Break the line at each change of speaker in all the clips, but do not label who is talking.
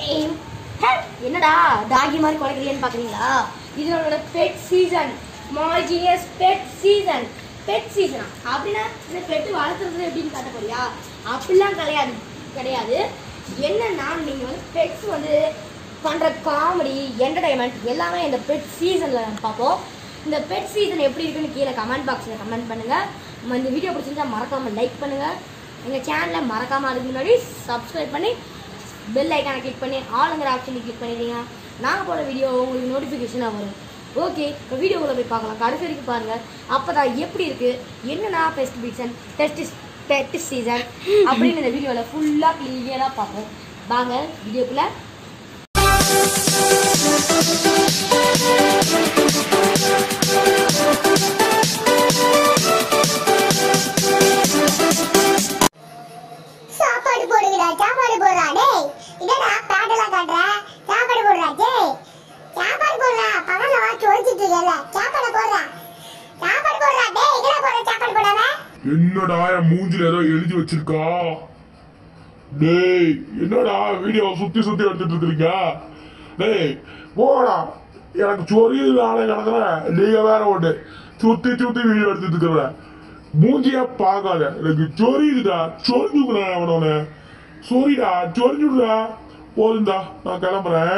என்னடா டாகி மாதிரி குலைக்கிறீன்னு பார்க்குறீங்களா இது நம்மளோட pet season small genius pet season pet சீசனா அப்படின்னா இந்த பெட்டு வளர்த்துறது எப்படின்னு காட்ட போறியா அப்படிலாம் கிடையாது கிடையாது என்னன்னா நீங்கள் வந்து பெட்ஸ் வந்து பண்ணுற காமெடி என்டர்டைன்மெண்ட் எல்லாமே இந்த பெட் சீசனில் பார்ப்போம் இந்த பெட் சீசன் எப்படி இருக்குன்னு கீழே கமெண்ட் பாக்ஸில் கமெண்ட் பண்ணுங்கள் நம்ம இந்த வீடியோ பிடிச்சிருந்தா மறக்காமல் லைக் பண்ணுங்கள் எங்கள் சேனலை மறக்காமல் அதுக்கு முன்னாடி சப்ஸ்கிரைப் பண்ணி பெல் ஐக்கானை கிளிக் பண்ணி ஆளுங்கிற ஆப்ஷனை கிளிக் பண்ணிடுங்க நாங்கள் போட வீடியோ உங்களுக்கு நோட்டிஃபிகேஷனாக வரும் ஓகே இப்போ வீடியோக்குள்ள போய் பார்க்கலாம் கடைசி வரைக்கும் பாருங்கள் அப்போ தான் எப்படி இருக்குது என்னென்னா best season test pet season அப்படின்னு இந்த வீடியோவில் ஃபுல்லாக கிளியராக பார்ப்போம் வாங்க வீடியோக்குள்ளே
சாப்பாடு போடுங்கடா சாப்பாடு போடுறா டேய் என்னடா பேட்டெல்லாம் காட்டுற சாப்பாடு போடுறா டேய் சாப்பாடு போடுறா பகல்ல வா சொல்லிட்டு இருக்கல சாப்பாடு போடுறா சாப்பாடு போடுறா டேய் எங்கடா போடுற சாப்பாடு போடாம
என்னடா என் மூஞ்சில ஏதோ எழுதி வச்சிருக்கா டேய் என்னடா வீடியோ சுத்தி சுத்தி எடுத்துட்டு இருக்கீங்க டேய் போடா எனக்கு சொறி நாளை கிடக்குறேன் நீங்க வேற ஒண்ணு சுத்தி சுத்தி வீடியோ எடுத்துட்டு இருக்கிற மூஞ்சியா பார்க்காத எனக்கு சொரியுதுடா சொரிஞ்சுக்கிறா அவனோட சொரிடா சொரிஞ்சுடுடா போதுண்டா நான் கிளம்புறேன்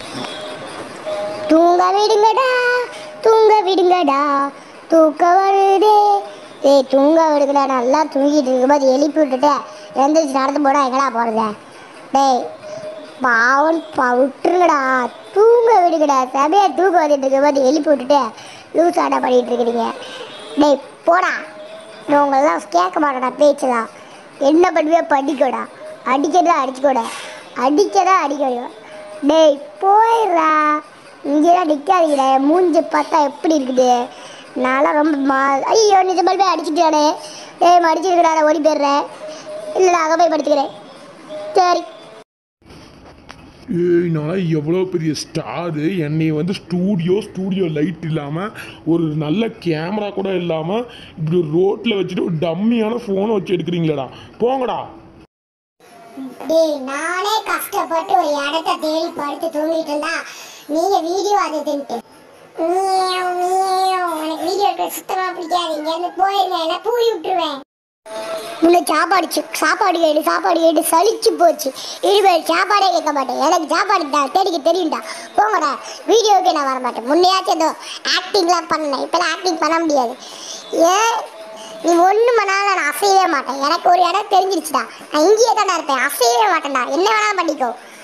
தூங்க விடுங்கடா தூங்க விடுங்கடா தூக்க வருதே ஏய் தூங்க விடுங்கடா நல்லா தூங்கிட்டு இருக்கும்போது எழுப்பி விட்டுட்டு எழுந்திரிச்சு நடந்து போடா எங்கடா போறது டேய் பாவன் பா விட்டுருங்கடா தூங்க விடுங்கடா சபையா தூக்க வந்துட்டு இருக்கும்போது எழுப்பி விட்டுட்டு லூஸ் ஆடா பண்ணிட்டு இருக்கிறீங்க டேய் போடா நான் உங்களெல்லாம் கேட்க மாட்டேடா பேச்சுதான் என்ன பண்ணுவியோ பண்ணிக்கோடா அடிக்கிறதா அடிச்சுக்கோடா அடிக்கதா அடிக்கணும் டேய் போயிடுறா இங்கேதான் நிற்காதீங்கடா என் மூஞ்சி பார்த்தா எப்படி இருக்குது நான்லாம் ரொம்ப மா ஐயோ நிஜமால் போய் அடிச்சுட்டானே டேய் மடிச்சிருக்கடா நான் ஓடி போயிடுறேன் இல்லைடா அங்கே போய் படுத்துக்கிறேன் சரி
ஏய் நான் எவ்வளோ பெரிய ஸ்டாரு என்னை வந்து ஸ்டூடியோ ஸ்டூடியோ லைட் இல்லாமல் ஒரு நல்ல கேமரா கூட இல்லாமல் இப்படி ரோட்டில் வச்சுட்டு ஒரு டம்மியான ஃபோனை வச்சு எடுக்கிறீங்களேடா போங்கடா
டேய் நானே கஷ்டப்பட்டு ஒரு இடத்த தேடி படுத்து தூங்கிட்டு இருந்தா நீங்க வீடியோ அது தின்ட்டு மியாவ், மியாவ். எனக்கு வீடியோ எடுக்க சுத்தமா பிடிக்காது இங்க இருந்து போயிருங்க இல்ல பூரி விட்டுருவேன் முன்ன சாப்பாடு சி- சாப்பாடு கேடு சாப்பாடு கேடு சலிச்சு போச்சு இனிமேல் சாப்பாடே கேட்க மாட்டேன் எனக்கு சாப்பாடு தான் தேடிக்க தெரியும்டா போங்கடா வீடியோவுக்கு நான் வர மாட்டேன் முன்னையாச்சும் ஏதோ ஆக்டிங்லாம் பண்ணேன் இப்போலாம் ஆக்டிங் பண்ண முடியாது ஏன் நீ ஒன்று பண்ணாலும் நான் அசையவே மாட்டேன் எனக்கு ஒரு இடம் தெரிஞ்சிருச்சுடா நான் இங்கேயே தானே இருப்பேன் அசையவே மாட்டேன்டா என்ன வேணாலும் பண்ணிக்கோ